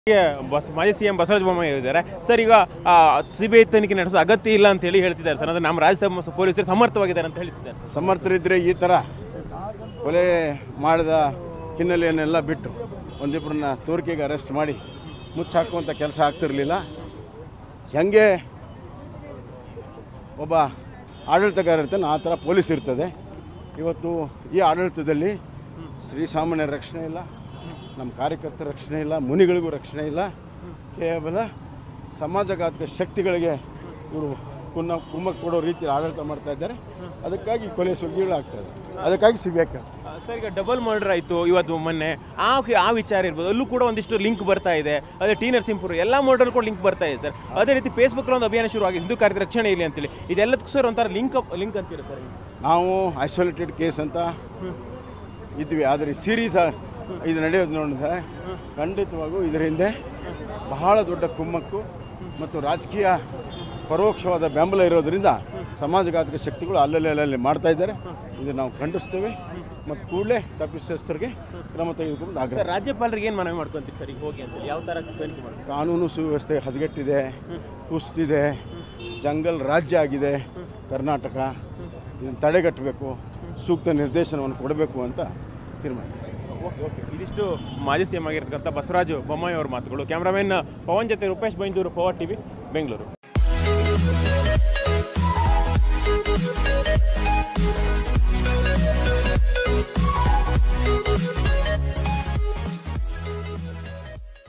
ಗೆ ಬಸ್ ಮಾಜಿ C M Basavaraj Bommai ಇದ್ದಾರೆ ಸರ್ ಈಗ ಸಿ ಬಿ ಐ ತನಿಖೆ ನಡೆಸೋ ಅಗತ್ಯ ಇಲ್ಲ ಅಂತ ಹೇಳಿ ಹೇಳ್ತಿದ್ದಾರೆ ಸರ್ ಅಂದ್ರೆ ನಮ್ಮ ರಾಜ್ಯ ಪೊಲೀಸರು ಸಮರ್ಥವಾಗಿದ್ದಾರೆ ಅಂತ ಹೇಳ್ತಿದ್ದಾರೆ ಸಮರ್ಥರಿದ್ದರೆ ಈ ಥರ ಕೊಲೆ ಮಾಡಿದ ಹಿನ್ನೆಲೆಯನ್ನೆಲ್ಲ ಬಿಟ್ಟು ಒಂದಿಬ್ಬರನ್ನ ತೋರಿಕೆಗೆ ಅರೆಸ್ಟ್ ಮಾಡಿ ಮುಚ್ಚಾಕುವಂಥ ಕೆಲಸ ಆಗ್ತಿರಲಿಲ್ಲ ಹೆಂಗೆ ಒಬ್ಬ ಆಡಳಿತಗಾರ ಇರ್ತಾನೆ ಆ ಥರ ಪೊಲೀಸ್ ಇರ್ತದೆ ಇವತ್ತು ಈ ಆಡಳಿತದಲ್ಲಿ ಶ್ರೀಸಾಮಾನ್ಯರ ರಕ್ಷಣೆ ಇಲ್ಲ ನಮ್ಮ ಕಾರ್ಯಕರ್ತರ ರಕ್ಷಣೆ ಇಲ್ಲ ಮುನಿಗಳಿಗೂ ರಕ್ಷಣೆ ಇಲ್ಲ ಕೇವಲ ಸಮಾಜಘಾತಕ ಶಕ್ತಿಗಳಿಗೆ ಇವರು ಕುನ್ನ ಕುಮ್ಮಕ್ ಕೊಡೋ ರೀತಿ ಆಡಳಿತ ಮಾಡ್ತಾ ಇದ್ದಾರೆ ಅದಕ್ಕಾಗಿ ಕೊಲೆ ಸುದ್ದಿಗಳಾಗ್ತಾ ಇದೆ ಅದಕ್ಕಾಗಿ ಸಿಗಬೇಕು ಸರ್ ಈಗ ಡಬಲ್ ಮರ್ಡರ್ ಆಯಿತು ಇವತ್ತು ಮೊನ್ನೆ ಆ ಆ ವಿಚಾರ ಇರ್ಬೋದು ಅಲ್ಲೂ ಕೂಡ ಒಂದಿಷ್ಟು ಲಿಂಕ್ ಬರ್ತಾ ಇದೆ ಅದೇ ಟಿ ನರಸಿಂಹಪುರ ಎಲ್ಲ ಮರ್ಡರ್ ಕೂಡ ಲಿಂಕ್ ಬರ್ತಾ ಇದೆ ಸರ್ ಅದೇ ರೀತಿ ಫೇಸ್ಬುಕ್ ಒಂದು ಅಭಿಯಾನ ಶುರು ಆಗಿದೆ ಹಿಂದೂ ಕಾರ್ಯದ ರಕ್ಷಣೆ ಇಲ್ಲಿ ಅಂತೇಳಿ ಇದೆಲ್ಲದಕ್ಕೂ ಸರ್ ಒಂಥರ ಲಿಂಕ್ ಲಿಂಕ್ ಅಂತೀರ ಸರ್ ನಾವು ಐಸೋಲೇಟೆಡ್ ಕೇಸ್ ಅಂತ ಇದ್ವಿ ಆದರೆ ಸೀರೀಸ್ ಇದು ನಡೆಯೋದು ನೋಡಿದ್ರೆ ಖಂಡಿತವಾಗೂ ಇದರ ಹಿಂದೆ ಬಹಳ ದೊಡ್ಡ ಕುಮ್ಮಕ್ಕು ಮತ್ತು ರಾಜಕೀಯ ಪರೋಕ್ಷವಾದ ಬೆಂಬಲ ಇರೋದರಿಂದ ಸಮಾಜಘಾತಕ ಶಕ್ತಿಗಳು ಅಲ್ಲಲ್ಲಿ ಅಲ್ಲಲ್ಲಿ ಮಾಡ್ತಾ ಇದ್ದಾರೆ ಇದು ನಾವು ಖಂಡಿಸ್ತೇವೆ ಮತ್ತು ಕೂಡಲೇ ತಪ್ಪಿತಸ್ಥರಿಗೆ ಕ್ರಮ ತೆಗೆದುಕೊಂಡು ಆಗ್ರಹ ಸರ್ ರಾಜ್ಯಪಾಲರಿಗೆ ಏನು ಮನವಿ ಮಾಡ್ಕೊಂತೀರಿ ಸರ್ ಈಗ ಹೋಗಿ ಅಂತೇಳಿ ಯಾವ ಥರ ತನಿಖೆ ಮಾಡ್ತಾರೆ ಕಾನೂನು ಸುವ್ಯವಸ್ಥೆ ಹದಗೆಟ್ಟಿದೆ ಕುಸ್ತಿದೆ ಜಂಗಲ್ ರಾಜ್ಯ ಆಗಿದೆ ಕರ್ನಾಟಕ ಇದನ್ನು ತಡೆಗಟ್ಟಬೇಕು ಸೂಕ್ತ ನಿರ್ದೇಶನವನ್ನು ಕೊಡಬೇಕು ಅಂತ ತೀರ್ಮಾನ ಓಕೆ ಓಕೆ ಇದಿಷ್ಟು ಮಾಜಿ ಸಿ ಎಂ ಆಗಿರ್ತಕ್ಕಂಥ ಬಸವರಾಜ ಬೊಮ್ಮಾಯಿ ಅವ್ರ ಮಾತುಗಳು ಕ್ಯಾಮ್ರಾಮನ್ ಪವನ್ ಜೊತೆ ರೂಪೇಶ್ ಬೈಂದೂರು ಪವರ್ ಟಿವಿ ಬೆಂಗಳೂರು